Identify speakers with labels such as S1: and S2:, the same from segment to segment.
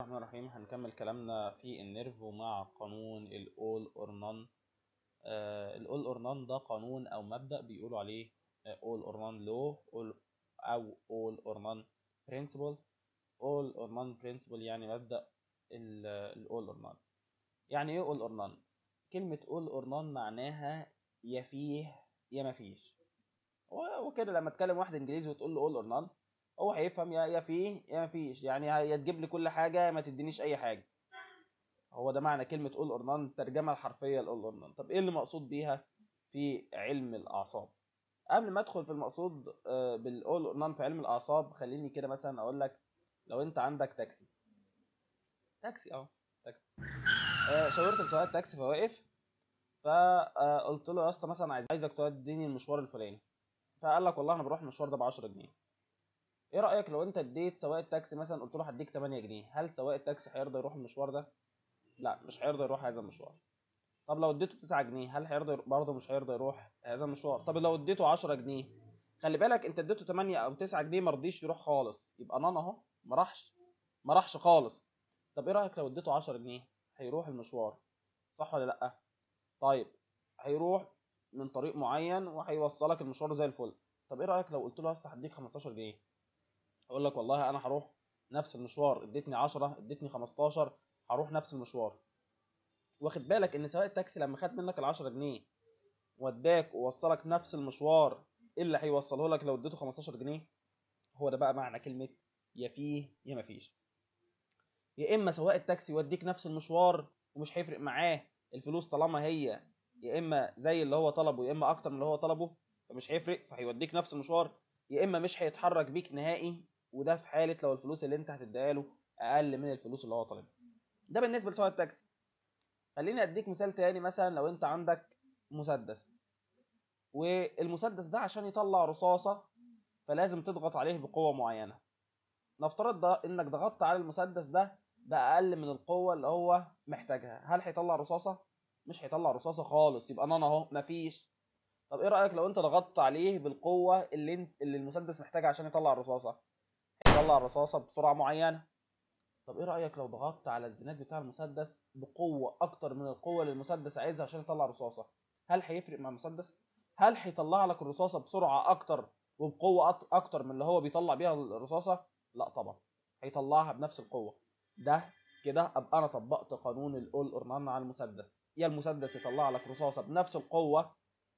S1: الرحمن الرحيم هنكمل كلامنا في النيرف ومع قانون الاول اور نون الاول اور نون ده قانون او مبدأ بيقولوا عليه اول اور نون لو او اول اور نون برنسبل اول اور نون برنسبل يعني مبدأ الاول اور نون يعني ايه اول اور نون كلمة اول اور نون معناها يا فيه يا ما فيش وكده لما تكلم واحد انجليزي وتقول له اول اور نون هو هيفهم يا يا فيه يا ما فيش يعني يا تجيب لي كل حاجه ما تدينيش اي حاجه هو ده معنى كلمه اول اور نون الترجمه الحرفيه لاول اور نون طب ايه اللي مقصود بيها في علم الاعصاب قبل ما ادخل في المقصود بالاول اور نون في علم الاعصاب خليني كده مثلا اقول لك لو انت عندك تاكسي تاكسي اه تاكسي آه شاورت لسواق التاكسي فواقف فقلت له يا اسطى مثلا عايزك توديني المشوار الفلاني فقال لك والله انا بروح المشوار ده ب 10 جنيه ايه رايك لو انت اديت سواق التاكسي مثلا قلت له هديك 8 جنيه هل سواق التاكسي هيرضى يروح المشوار ده لا مش هيرضى يروح هذا المشوار طب لو اديته 9 جنيه هل هيرضى برضه مش هيرضى يروح هذا المشوار طب لو اديته 10 جنيه خلي بالك انت اديته 8 او 9 جنيه ما رضيش يروح خالص يبقى نانا اهو ما راحش ما راحش خالص طب ايه رايك لو اديته 10 جنيه هيروح المشوار صح ولا لا طيب هيروح من طريق معين وهيوصلك المشوار زي الفل طب ايه رايك لو قلت له اصل هديك 15 جنيه اقول لك والله انا هروح نفس المشوار اديتني 10 اديتني 15 هروح نفس المشوار واخد بالك ان سواق التاكسي لما خد منك ال 10 جنيه وداك ووصلك نفس المشوار اللي هيوصله لك لو اديته 15 جنيه هو ده بقى معنى كلمه يا فيه يا ما فيش يا اما سواق التاكسي يوديك نفس المشوار ومش هيفرق معاه الفلوس طالما هي يا اما زي اللي هو طلبه يا اما اكتر من اللي هو طلبه فمش هيفرق فهيوديك نفس المشوار يا اما مش هيتحرك بيك نهائي وده في حاله لو الفلوس اللي انت هتديها له اقل من الفلوس اللي هو طالبها ده بالنسبه لسواق التاكسي خليني اديك مثال تاني مثلا لو انت عندك مسدس والمسدس ده عشان يطلع رصاصه فلازم تضغط عليه بقوه معينه نفترض ده انك ضغطت على المسدس ده باقل من القوه اللي هو محتاجها هل هيطلع رصاصه مش هيطلع رصاصه خالص يبقى نانا اهو مفيش طب ايه رايك لو انت ضغطت عليه بالقوه اللي انت اللي المسدس محتاجها عشان يطلع الرصاصه يطلع الرصاصه بسرعه معينه طب ايه رايك لو ضغطت على الزناد بتاع المسدس بقوه اكتر من القوه اللي المسدس عايزها عشان يطلع رصاصه هل هيفرق مع المسدس هل هيطلع لك الرصاصه بسرعه اكتر وبقوه اكتر من اللي هو بيطلع بيها الرصاصه لا طبعا هيطلعها بنفس القوه ده كده ابقى انا طبقت قانون الاول اور نان على المسدس يا المسدس يطلع لك رصاصه بنفس القوه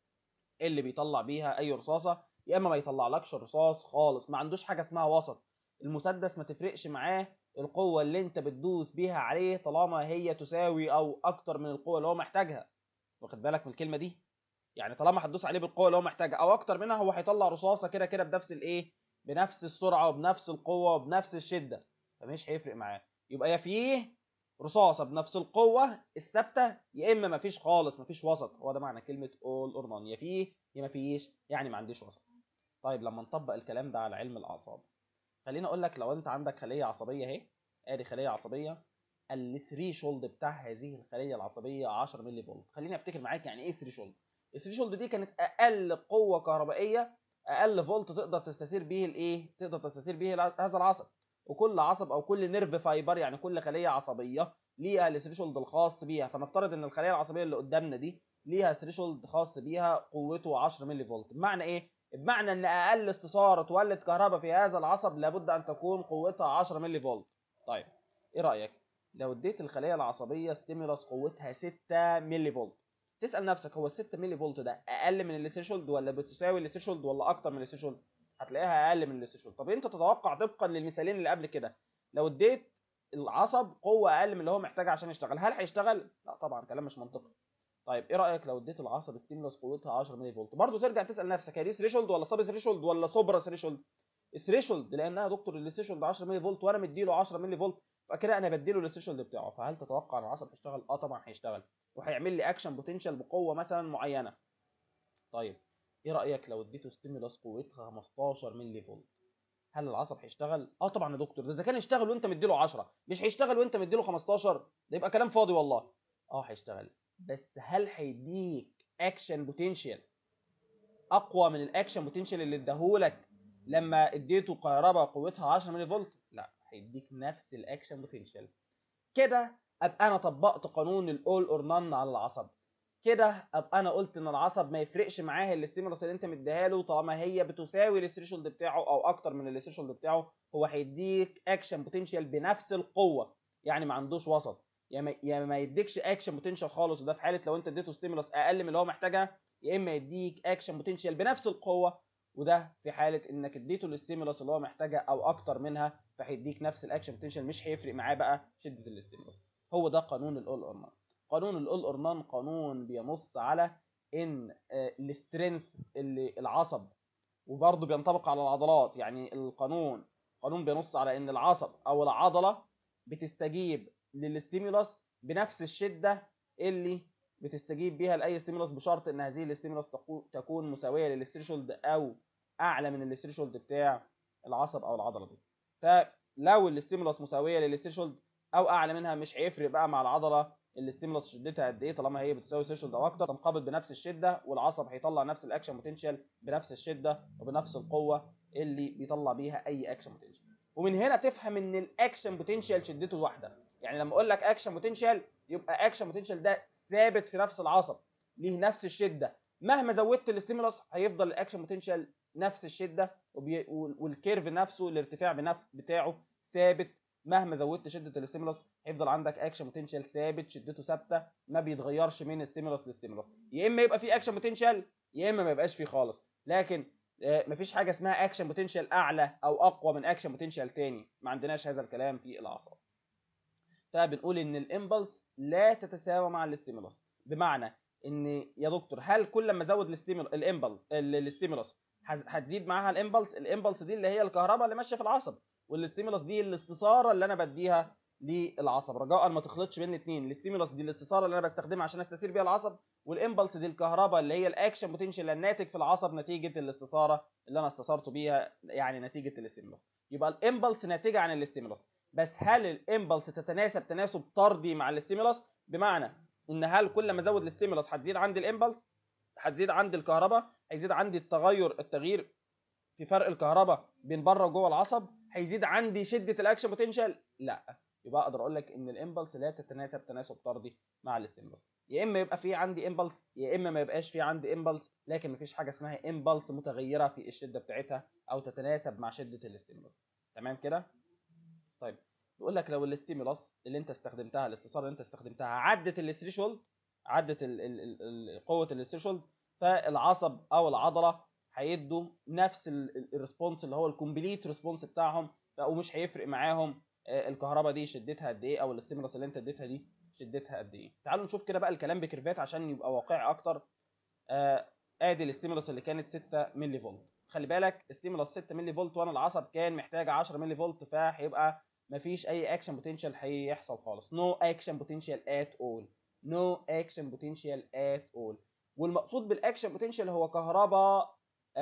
S1: اللي بيطلع بيها اي رصاصه يا اما ما يطلعلكش رصاص خالص ما عندوش حاجه اسمها وسط المسدس ما تفرقش معاه القوه اللي انت بتدوس بيها عليه طالما هي تساوي او اكتر من القوه اللي هو محتاجها واخد بالك من الكلمه دي يعني طالما هتدوس عليه بالقوه اللي هو محتاجها او اكتر منها هو هيطلع رصاصه كده كده بنفس الايه بنفس السرعه وبنفس القوه وبنفس الشده فمش هيفرق معاه يبقى يا فيه رصاصه بنفس القوه الثابته يا اما مفيش خالص مفيش وسط هو ده معنى كلمه اول اور نون يا فيه يا مفيش يعني ما عنديش وسط طيب لما نطبق الكلام ده على علم الاعصاب خليني اقول لك لو انت عندك خليه عصبيه اهي ادي خليه عصبيه الثريشولد بتاع هذه الخليه العصبيه 10 ملي فولت خليني افتكر معاك يعني ايه ثريشولد الثريشولد دي كانت اقل قوه كهربائيه اقل فولت تقدر تستثير به الايه تقدر تستثير به هذا العصب وكل عصب او كل نيرف فايبر يعني كل خليه عصبيه ليها الثريشولد الخاص بيها فنفترض ان الخليه العصبيه اللي قدامنا دي ليها ثريشولد خاص بيها قوته 10 ملي فولت بمعنى ايه بمعنى ان اقل استثاره تولد كهرباء في هذا العصب لابد ان تكون قوتها 10 ملي فولت طيب ايه رايك لو اديت الخليه العصبيه ستيمولاس قوتها 6 ملي فولت تسال نفسك هو ال 6 ملي فولت ده اقل من الثريشولد ولا بتساوي الثريشولد ولا اكتر من الثريشولد هتلاقيها اقل من الثريشولد طب انت تتوقع طبقا للمثالين اللي قبل كده لو اديت العصب قوه اقل من اللي هو محتاجها عشان يشتغل هل هيشتغل لا طبعا كلام مش منطقي طيب ايه رايك لو اديت العصب ستيمولاس قوتها 10 ملي فولت برضه ترجع تسال نفسك هي دي ثريشولد ولا سب ثريشولد ولا سوبرا ثريشولد الثريشولد لانها دكتور الثريشولد 10 ملي فولت وانا مديله 10 ملي فولت فكده انا بديله الثريشولد بتاعه فهل تتوقع ان العصب هيشتغل اه طبعا هيشتغل وهيعمل لي اكشن بوتنشال بقوه مثلا معينه طيب ايه رايك لو اديته ستيمولاس قوتها 15 ملي فولت هل العصب هيشتغل اه طبعا يا دكتور ده اذا كان يشتغل وانت مديله 10 مش هيشتغل وانت مديله 15 ده يبقى كلام فاضي والله اه هيشتغل بس هل هيديك اكشن بوتنشال اقوى من الاكشن بوتنشال اللي اداهولك لما اديته كهرباء قوتها 10 ملي فولت لا هيديك نفس الاكشن بوتنشال كده ابقى انا طبقت قانون الاول اور نان على العصب كده ابقى انا قلت ان العصب ما يفرقش معاه الاستيمولس اللي انت مديها له طالما هي بتساوي الثريشولد بتاعه او اكتر من الثريشولد بتاعه هو هيديك اكشن بوتنشال بنفس القوه يعني ما عندوش وسط يا ما, يا ما يديكش اكشن بوتنشال خالص وده في حاله لو انت اديته ستيمولس اقل من اللي هو محتاجها يا اما يديك اكشن بوتنشال بنفس القوه وده في حاله انك اديته الاستيمولس اللي هو محتاجها او اكتر منها فهيديك نفس الاكشن بوتنشال مش هيفرق معاه بقى شده الاستيمولس هو ده قانون الاول اور نان قانون الاول اور نان قانون بينص على ان السترينث اللي العصب وبرضه بينطبق على العضلات يعني القانون قانون بينص على ان العصب او العضله بتستجيب للاستيمولس بنفس الشده اللي بتستجيب بيها لاي ستيمولس بشرط ان هذه الاستيمولس تكون مساويه للثريشولد او اعلى من الثريشولد بتاع العصب او العضله دي فلو الاستيمولس مساويه للثريشولد او اعلى منها مش هيفرق بقى مع العضله الاستيمولس شدتها قد ايه طالما هي بتساوي ثريشولد او اكتر تنقبض بنفس الشده والعصب هيطلع نفس الاكشن بوتنشال بنفس الشده وبنفس القوه اللي بيطلع بيها اي اكشن بوتنشال ومن هنا تفهم ان الاكشن بوتنشال شدته واحده يعني لما اقول لك اكشن بوتنشال يبقى اكشن بوتنشال ده ثابت في نفس العصب ليه نفس الشده مهما زودت الاستيمولس هيفضل الاكشن بوتنشال نفس الشده وبي... والكيرف نفسه الارتفاع بنف... بتاعه ثابت مهما زودت شده الاستيمولس هيفضل عندك اكشن بوتنشال ثابت شدته ثابته ما بيتغيرش من ستيمولس لستيمولس يا اما يبقى في اكشن بوتنشال يا اما ما يبقاش فيه خالص لكن مفيش حاجه اسمها اكشن بوتنشال اعلى او اقوى من اكشن بوتنشال تاني ما عندناش هذا الكلام في الاعصاب فبنقول ان الامبلس لا تتساوى مع الاستيمولس بمعنى ان يا دكتور هل كل ما ازود الاستيمولس الامبل الاستيمولس هتزيد معاها الامبلس الامبلس دي اللي هي الكهرباء اللي ماشيه في العصب والاستيمولس دي الاستثاره اللي انا بديها للعصب رجاء ما تخلطش بين الاثنين الاستيمولس دي الاستثاره اللي انا بستخدمها عشان استثير بيها العصب والامبلس دي الكهرباء اللي هي الاكشن بوتنشال الناتج في العصب نتيجه الاستثاره اللي انا استثرته بيها يعني نتيجه الاستيمولس يبقى الامبلس ناتجه عن الاستيمولس بس هل الامبلس تتناسب تناسب طردي مع الاستيمولس بمعنى ان هل كل ما ازود الاستيمولس هتزيد عندي الامبلس هتزيد عندي الكهرباء هيزيد عندي التغير التغيير في فرق الكهرباء بين بره وجوه العصب هيزيد عندي شده الاكشن بوتنشال لا يبقى اقدر اقول لك ان الامبلس لا تتناسب تناسب طردي مع الاستيمولس يا اما يبقى في عندي امبلس يا اما ما يبقاش في عندي امبلس لكن مفيش حاجه اسمها امبلس متغيره في الشده بتاعتها او تتناسب مع شده الاستيمولس تمام كده طيب يقول لك لو الاستيمولس اللي انت استخدمتها الاستثاره اللي انت استخدمتها عدت الثريشولد عدت ال ال ال قوه الثريشولد فالعصب او العضله هيدوا نفس الريسبونس اللي هو الكومبليت ريسبونس بتاعهم ومش هيفرق معاهم الكهرباء دي شدتها قد ايه او الاستيمولس اللي انت اديتها دي شدتها قد ايه تعالوا نشوف كده بقى الكلام بكيرفات عشان يبقى واقعي اكتر آه ادي الاستيمولس اللي كانت 6 ملي فولت خلي بالك استيمولس 6 ملي فولت وانا العصب كان محتاج 10 ملي فولت فهيبقى مفيش اي اكشن بوتنشال هيحصل خالص نو اكشن بوتنشال ات اول نو اكشن بوتنشال ات اول والمقصود بالاكشن بوتنشال هو كهرباء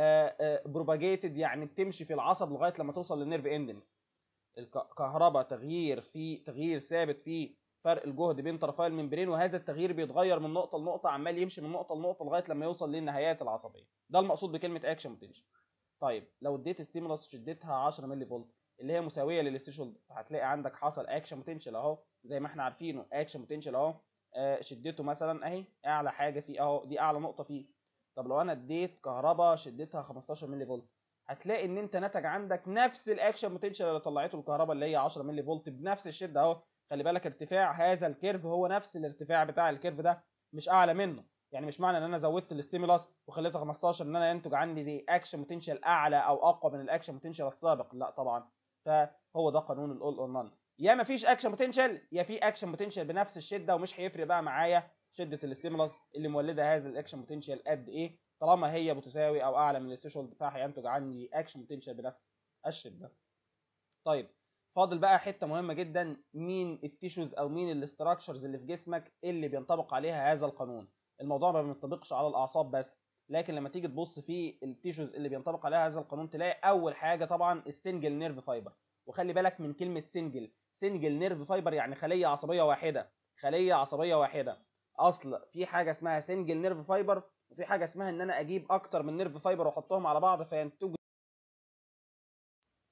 S1: بروباجيتد يعني بتمشي في العصب لغايه لما توصل للنيرف اندنج الكهرباء تغيير في تغيير ثابت في فرق الجهد بين طرفي الممبرين وهذا التغيير بيتغير من نقطه لنقطه عمال يمشي من نقطه لنقطه لغايه لما يوصل للنهايات العصبيه ده المقصود بكلمه اكشن بوتنشال طيب لو اديت ستيمولس شدتها 10 ملي فولت اللي هي مساويه للثريشولد هتلاقي عندك حصل اكشن بوتنشال اهو زي ما احنا عارفينه اكشن بوتنشال اهو آه شدته مثلا اهي اعلى حاجه فيه اهو دي اعلى نقطه فيه طب لو انا اديت كهرباء شدتها 15 ملي فولت هتلاقي ان انت نتج عندك نفس الاكشن بوتنشال اللي طلعته الكهرباء اللي هي 10 ملي فولت بنفس الشده اهو خلي بالك ارتفاع هذا الكيرف هو نفس الارتفاع بتاع الكيرف ده مش اعلى منه يعني مش معنى ان انا زودت الاستيمولاس وخليته 15 ان انا ينتج عندي دي اكشن بوتنشال اعلى او اقوى من الاكشن بوتنشال السابق لا طبعا فهو ده قانون الاول اور نان يا ما فيش اكشن بوتنشال يا في اكشن بوتنشال بنفس الشده ومش هيفرق بقى معايا شده الاستيمولاس اللي مولده هذا الاكشن بوتنشال قد ايه طالما هي بتساوي او اعلى من الثريشولد فهينتج عندي اكشن بوتنشال بنفس الشده طيب فاضل بقى حته مهمه جدا مين التيشوز او مين الاستراكشرز اللي في جسمك اللي بينطبق عليها هذا القانون الموضوع ما بينطبقش على الاعصاب بس لكن لما تيجي تبص في التيشوز اللي بينطبق عليها هذا القانون تلاقي اول حاجه طبعا السنجل نيرف فايبر وخلي بالك من كلمه سنجل سنجل نيرف فايبر يعني خليه عصبيه واحده خليه عصبيه واحده اصل في حاجه اسمها سنجل نيرف فايبر وفي حاجه اسمها ان انا اجيب اكتر من نيرف فايبر واحطهم على بعض فينتج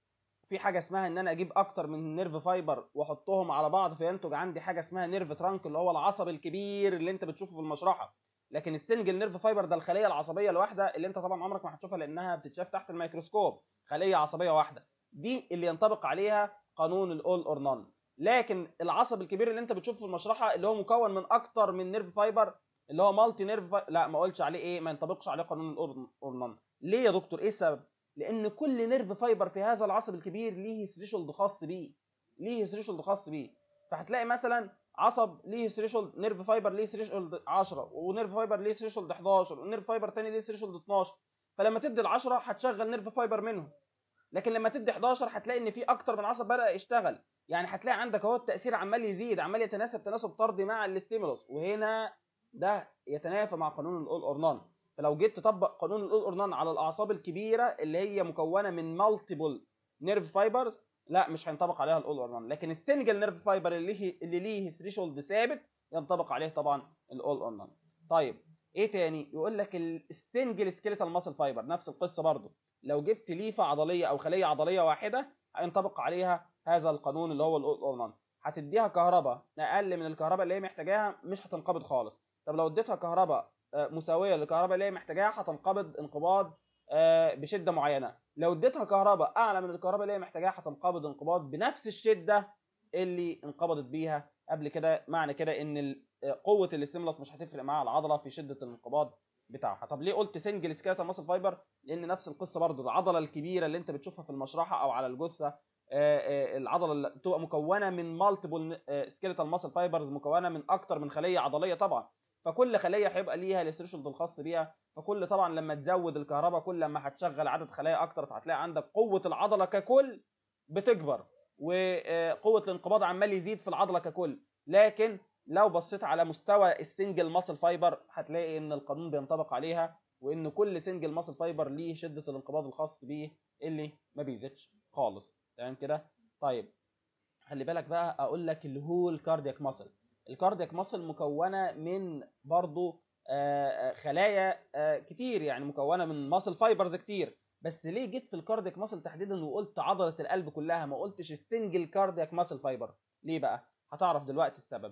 S1: في حاجه اسمها ان انا اجيب اكتر من نيرف فايبر واحطهم على بعض فينتج عندي حاجه اسمها نيرف ترانك اللي هو العصب الكبير اللي انت بتشوفه في المشرحه لكن السنجل نيرف فايبر ده الخليه العصبيه الواحده اللي انت طبعا عمرك ما هتشوفها لانها بتتشاف تحت الميكروسكوب خليه عصبيه واحده دي اللي ينطبق عليها قانون الاول اور نون لكن العصب الكبير اللي انت بتشوفه في المشرحه اللي هو مكون من اكتر من نيرف فايبر اللي هو مالتي نيرف فايبر لا ما قلتش عليه ايه ما ينطبقش عليه قانون الاول اور نون ليه يا دكتور ايه السبب لان كل نيرف فايبر في هذا العصب الكبير ليه ثريشولد خاص بيه ليه ثريشولد خاص بيه فهتلاقي مثلا عصب ليه ثريشولد نيرف فايبر ليه ثريشولد 10 ونيرف فايبر ليه ثريشولد 11 ونيرف فايبر تاني ليه ثريشولد 12 فلما تدي ال 10 هتشغل نيرف فايبر منهم لكن لما تدي 11 هتلاقي ان في اكتر من عصب بدا يشتغل يعني هتلاقي عندك اهو التاثير عمال يزيد عمال يتناسب تناسب طردي مع الاستيمولوس وهنا ده يتنافى مع قانون الاول اور نون فلو جيت تطبق قانون الاول اور نون على الاعصاب الكبيره اللي هي مكونه من مالتيبل نيرف فايبرز لا مش هينطبق عليها الاول اور نون لكن السنجل نيرف فايبر اللي ليه اللي ليه ثريشولد ثابت ينطبق عليه طبعا الاول اور نون طيب ايه تاني يقول لك السنجل سكيليتال ماسل فايبر نفس القصه برضو لو جبت ليفه عضليه او خليه عضليه واحده هينطبق عليها هذا القانون اللي هو الاول اور نون هتديها كهرباء اقل من الكهرباء اللي هي محتاجاها مش هتنقبض خالص طب لو اديتها كهرباء مساويه للكهرباء اللي هي محتاجاها هتنقبض انقباض بشده معينه لو اديتها كهرباء اعلى من الكهرباء اللي هي محتاجاها هتنقبض انقباض بنفس الشده اللي انقبضت بيها قبل كده معنى كده ان قوه الاستيمولس مش هتفرق مع العضله في شده الانقباض بتاعها طب ليه قلت سنجل سكيلتال ماسل فايبر لان نفس القصه برضو العضله الكبيره اللي انت بتشوفها في المشرحه او على الجثه العضله اللي بتبقى مكونه من مالتيبل سكيلتال ماسل فايبرز مكونه من اكتر من خليه عضليه طبعا فكل خليه هيبقى ليها الثريشولد الخاص بيها فكل طبعا لما تزود الكهرباء كل لما هتشغل عدد خلايا اكتر فهتلاقي عندك قوه العضله ككل بتكبر وقوه الانقباض عمال يزيد في العضله ككل لكن لو بصيت على مستوى السنجل ماسل فايبر هتلاقي ان القانون بينطبق عليها وان كل سنجل ماسل فايبر ليه شده الانقباض الخاص بيه اللي ما بيزيدش خالص تمام كده طيب خلي بالك بقى اقول لك الهول كاردياك ماسل الكاردياك ماسل مكونه من برضو خلايا كتير يعني مكونه من ماسل فايبرز كتير بس ليه جيت في الكاردياك ماسل تحديدا وقلت عضله القلب كلها ما قلتش السنجل كاردياك ماسل فايبر ليه بقى هتعرف دلوقتي السبب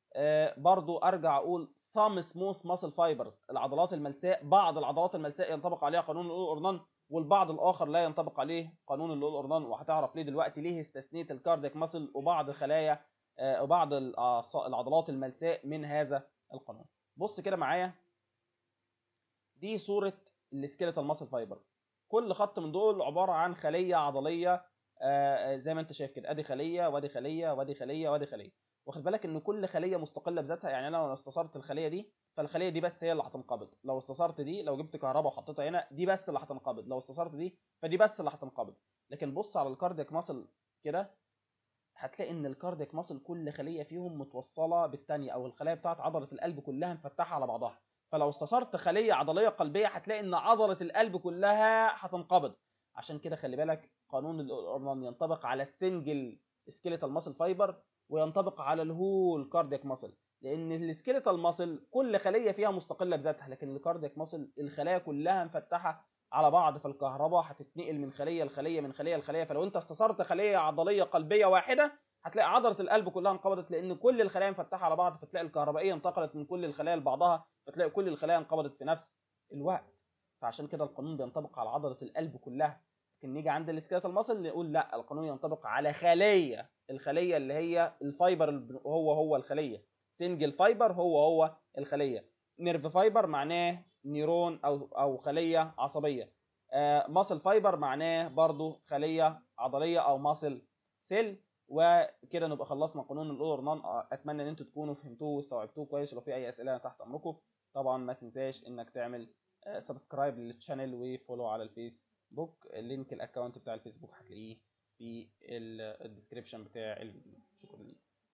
S1: برضو ارجع اقول سام سموث ماسل فايبرز العضلات الملساء بعض العضلات الملساء ينطبق عليها قانون الاول اورنان والبعض الاخر لا ينطبق عليه قانون الاول اورنان وهتعرف ليه دلوقتي ليه استثنيت الكاردياك ماسل وبعض خلايا وبعض العضلات الملساء من هذا القانون بص كده معايا دي صوره السكيلتال ماسل فايبر كل خط من دول عباره عن خليه عضليه زي ما انت شايف كده ادي خليه وادي خليه وادي خليه وادي خليه واخد بالك ان كل خليه مستقله بذاتها يعني انا لو استصرت الخليه دي فالخليه دي بس هي اللي هتنقبض لو استصرت دي لو جبت كهرباء وحطيتها هنا دي بس اللي هتنقبض لو استصرت دي فدي بس اللي هتنقبض لكن بص على الكاردياك ماسل كده هتلاقي ان الكاردياك ماسل كل خليه فيهم متوصله بالثانيه او الخلايا بتاعت عضله القلب كلها مفتحه على بعضها فلو استصرت خليه عضليه قلبيه هتلاقي ان عضله القلب كلها هتنقبض عشان كده خلي بالك قانون الاورنان ينطبق على السنجل سكيليتال ماسل فايبر وينطبق على الهول كاردياك ماسل لان السكيليتال ماسل كل خليه فيها مستقله بذاتها لكن الكاردياك ماسل الخلايا كلها مفتحه على بعض فالكهرباء هتتنقل من خليه لخليه من خليه لخليه فلو انت استصرت خليه عضليه قلبيه واحده هتلاقي عضله القلب كلها انقبضت لان كل الخلايا مفتحه على بعض فتلاقي الكهربائيه انتقلت من كل الخلايا لبعضها فتلاقي كل الخلايا انقبضت في نفس الوقت فعشان كده القانون بينطبق على عضله القلب كلها لكن نيجي عند السكيلتال ماسل نقول لا القانون ينطبق على خليه الخليه اللي هي الفايبر هو هو الخليه سنجل فايبر هو هو الخليه نيرف فايبر معناه نيرون او او خليه عصبيه آه ماسل فايبر معناه برضو خليه عضليه او ماسل سيل وكده نبقى خلصنا قانون الاولر نان اتمنى ان انتوا تكونوا فهمتوه واستوعبتوه كويس ولو في اي اسئله أنا تحت امركم طبعا ما تنساش انك تعمل سبسكرايب للشانل وفولو على الفيسبوك اللينك الاكونت بتاع الفيسبوك هتلاقيه في الديسكريبشن بتاع الفيديو شكرا ليك